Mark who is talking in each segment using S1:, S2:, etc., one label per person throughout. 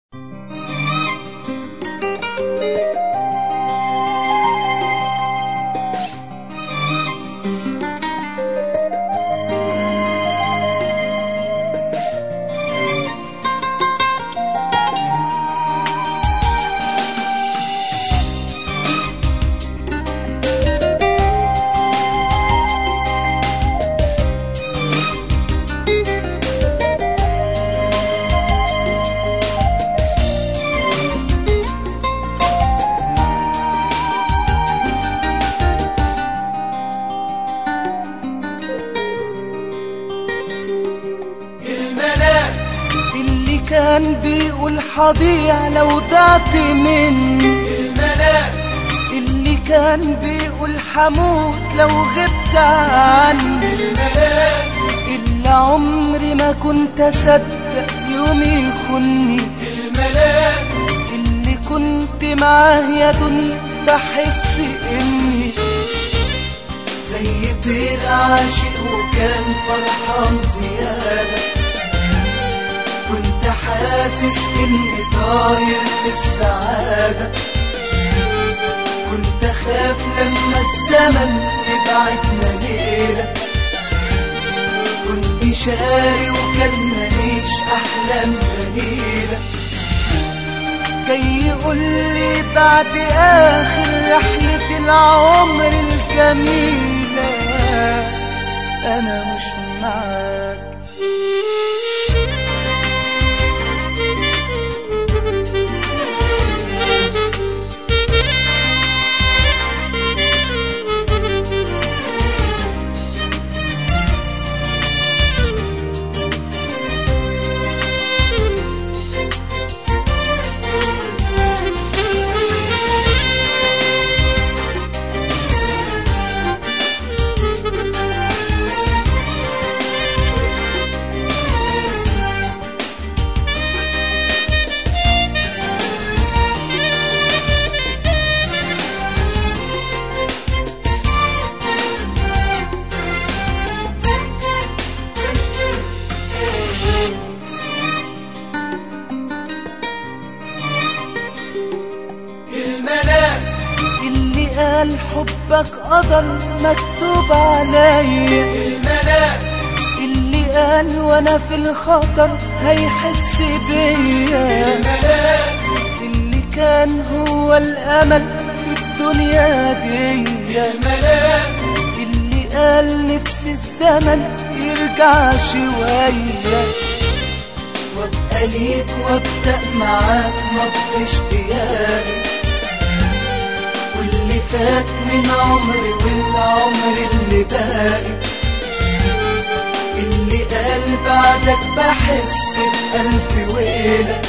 S1: كان بيقول حضيع لو ضعت مني
S2: الملاك
S1: اللي كان بيقول حموت لو غبت عني
S2: الملاك
S1: اللي عمري ما كنت اصدق يوم يخوني
S2: الملاك
S1: اللي كنت معاه يا دنيا بحس اني زي طير عاشق وكان فرحان زيادة كنت حاسس اني طاير في السعادة كنت اخاف لما الزمن يبعدنا ليلة كنت شاري وكان ماليش احلام جميله جاي يقول لي بعد اخر رحلة العمر الجميلة انا مش معاك
S2: الملاك
S1: اللي قال حبك قدر مكتوب عليا
S2: الملاك
S1: اللي قال وانا في الخطر هيحس بيا
S2: الملاك
S1: اللي كان هو الامل في الدنيا دي
S2: الملاك
S1: اللي قال نفسي الزمن يرجع شوية وابقى ليك وابدأ معاك نبض اشتياقي واللي فات من عمري والعمر اللي باقي اللي قال بعدك بحس بألف ويلة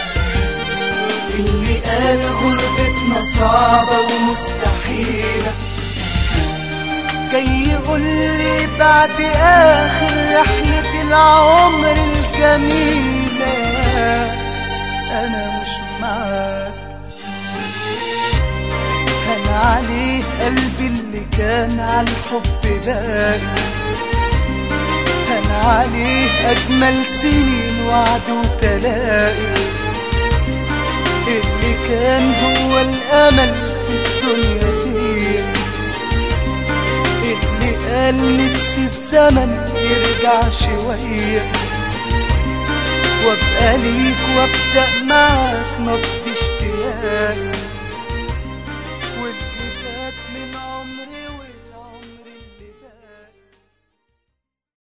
S1: اللي قال غربتنا صعبة ومستحيلة جاي يقول لي بعد آخر رحلة العمر الجميلة أنا مش معاك هان عليه قلبي اللي كان على الحب باقي هان عليه أجمل سنين وعد وتلاقي اللي كان هو الأمل في الدنيا دي اللي قال نفسي الزمن يرجع شوية وابقى ليك وابدأ معاك نبض اشتياق